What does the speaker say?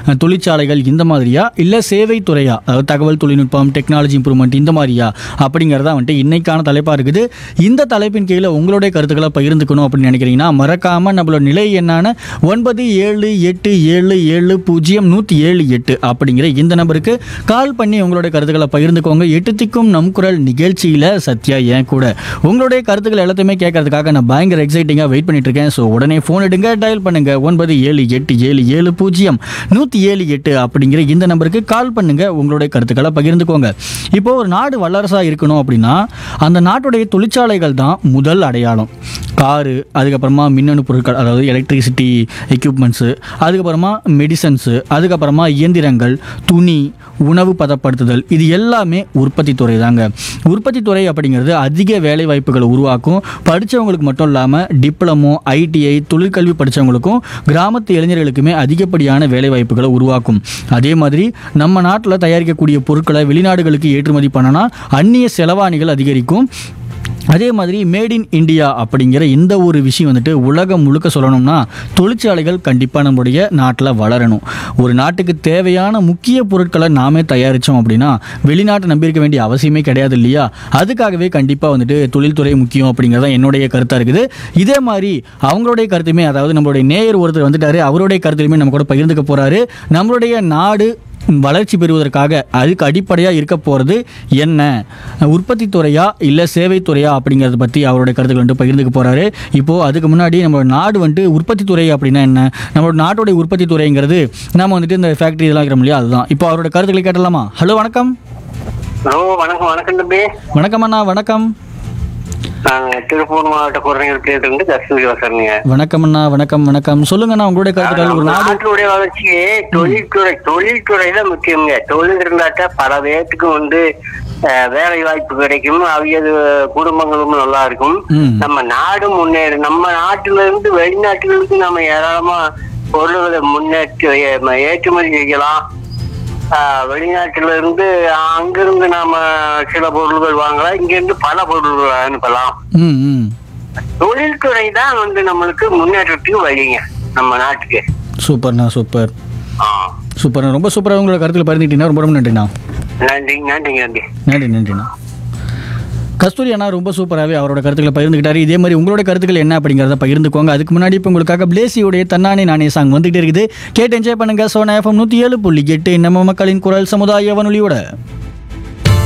அஹ், தொழிற்சாலைகள் இந்த மாதிரியா இல்லை சேவை துறையா அதாவது தகவல் தொழில்நுட்பம் டெக்னாலஜி இம்ப்ரூவ்மெண்ட் இந்த மாதிரியா அப்படிங்கிறதா வந்துட்டு இன்னைக்கான தலைப்பாக இருக்குது இந்த தலைப்பின் கீழே உங்களுடைய கருத்துக்களை பகிர்ந்துக்கணும் அப்படின்னு நினைக்கிறீங்கன்னா மறக்காமல் நம்மளோட நிலை என்னான ஒன்பது ஏழு எட்டு ஏழு ஏழு பூஜ்ஜியம் நூற்றி ஏழு எட்டு அப்படிங்கிற இந்த நம்பருக்கு கால் பண்ணி உங்களுடைய கருத்துக்களை பகிர்ந்துக்கோங்க எட்டு திக்கும் நம் குரல் நிகழ்ச்சியில் சத்யா ஏன் கூட உங்களுடைய கருத்துக்கள் எல்லாத்தையுமே கேட்கறதுக்காக நான் பயங்கர எக்ஸைட்டிங்காக வெயிட் பண்ணிட்டு இருக்கேன் ஸோ உடனே ஃபோன் எடுங்க டயல் பண்ணுங்க ஒன்பது ஏழு எட்டு ஏழு ஏழு பூஜ்ஜியம் நூற்றி ஏழு எட்டு அப்படிங்கிற இந்த நம்பருக்கு கால் பண்ணுங்க உங்களுடைய கருத்துக்களை பகிர்ந்துக்கோங்க இப்போ ஒரு நாடு வல்லரசாக இருக்கணும் அப்படின்னா அந்த நாட்டுடைய தொழிற்சாலைகள் தான் முதல் அடையாளம் காரு அதுக்கப்புறமா மின்னணு பொருட்கள் அதாவது எலக்ட்ரிசிட்டி எக்யூப்மெண்ட்ஸு அதுக்கப்புறமா மெடிசன்ஸு அதுக்கப்புறமா இயந்திரங்கள் துணி உணவு பதப்படுத்துதல் இது எல்லாமே உற்பத்தி துறை தாங்க உற்பத்தி துறை அப்படிங்கிறது அதிக வேலை வாய்ப்புகளை உருவாக்கும் படித்தவங்களுக்கு மட்டும் இல்லாமல் டிப்ளமோ ஐடிஐ தொழிற்கல்வி படித்தவங்களுக்கும் கிராமத்து இளைஞர்களுக்குமே அதிகப்படியான வேலை வாய்ப்புகளை உருவாக்கும் அதே மாதிரி நம்ம நாட்டில் தயாரிக்கக்கூடிய பொருட்களை வெளிநாடுகளுக்கு ஏற்றுமதி பண்ணனா அந்நிய செலவாணிகள் அதிகரிக்கும் அதே மாதிரி மேட் இன் இந்தியா அப்படிங்கிற இந்த ஒரு விஷயம் வந்துட்டு உலகம் முழுக்க சொல்லணும்னா தொழிற்சாலைகள் கண்டிப்பாக நம்மளுடைய நாட்டில் வளரணும் ஒரு நாட்டுக்கு தேவையான முக்கிய பொருட்களை நாமே தயாரித்தோம் அப்படின்னா வெளிநாட்டை நம்பியிருக்க வேண்டிய அவசியமே கிடையாது இல்லையா அதுக்காகவே கண்டிப்பாக வந்துட்டு தொழில்துறை முக்கியம் அப்படிங்கிறது தான் என்னுடைய கருத்தாக இருக்குது இதே மாதிரி அவங்களுடைய கருத்துமே அதாவது நம்மளுடைய நேயர் ஒருத்தர் வந்துட்டாரு அவருடைய கருத்துலையுமே நம்ம கூட பகிர்ந்துக்க போகிறாரு நம்மளுடைய நாடு வளர்ச்சி பெறுவதற்காக அதுக்கு அடிப்படையாக இருக்க போகிறது என்ன உற்பத்தி துறையா இல்லை சேவை துறையா அப்படிங்கிறத பற்றி அவருடைய கருத்துக்கள் வந்துட்டு பகிர்ந்துக்க போகிறாரு இப்போது அதுக்கு முன்னாடி நம்ம நாடு வந்துட்டு உற்பத்தி துறை அப்படின்னா என்ன நம்மளோட நாட்டுடைய உற்பத்தி துறைங்கிறது நம்ம வந்துட்டு இந்த ஃபேக்ட்ரி இதெல்லாம் இருக்கிறோம் இல்லையா அதுதான் இப்போ அவரோட கருத்துக்களை கேட்டலாமா ஹலோ வணக்கம் ஹலோ வணக்கம் வணக்கம் தம்பி வணக்கம் அண்ணா வணக்கம் நாங்க திருப்பூர் மாவட்ட குறைகள் இருந்து கஸ்தூரி வசரணுங்க வணக்கம் அண்ணா வணக்கம் வணக்கம் சொல்லுங்கண்ணா உங்களுடைய கருத்துக்கள் ஒரு நாடு நாட்டுடைய வளர்ச்சிக்கு தொழில்துறை தொழில்துறை தான் முக்கியங்க தொழில் இருந்தாட்டா பல பேர்த்துக்கு வந்து அஹ், வேலை வாய்ப்பு கிடைக்கும் அவியது குடும்பங்களும் நல்லா இருக்கும் ம் நம்ம நாடு முன்னேறு நம்ம நாட்டுல இருந்து வெளிநாட்டுகளுக்கு நம்ம ஏராளமா பொருள்களை முன்னேற்றி ஏ- ஏற்றுமதி செய்யலாம் ஆஹ் வெளிநாட்டுல இருந்து அங்கிருந்து நாம சில பொருள்கள் வாங்கலாம் இங்க இருந்து பல பொருள்கள் அனுப்பலாம் ம் ம் தொழில்துறை தான் வந்து நம்மளுக்கு முன்னேற்றத்துக்கு வழிங்க நம்ம நாட்டுக்கு சூப்பர்ண்ணா சூப்பர் ஆ. சூப்பர்ண்ணா ரொம்ப சூப்பராக உங்களோட கருத்துக்களை பகிர்ந்துக்கிட்டீங்கன்னா ரொம்ப ரொம்ப நன்றிண்ணா நன்றி நன்றிங்க நன்றி நன்றி நன்றிண்ணா கஸ்தூரி அண்ணா ரொம்ப சூப்பராகவே அவரோட கருத்துக்களை பகிர்ந்துக்கிட்டாரு இதே மாதிரி உங்களோட கருத்துக்கள் என்ன அப்படிங்கிறத பகிர்ந்துக்கோங்க அதுக்கு முன்னாடி இப்போ உங்களுக்காக பிளேசியோடைய தன்னானே நானே சாங் வந்துகிட்டே இருக்குது கேட்டு என்ஜாய் பண்ணுங்க சோனா எஃப்எம் நூற்றி ஏழு புள்ளி எட்டு நம்ம மக்களின் குரல் சமுதாய வானொலியோட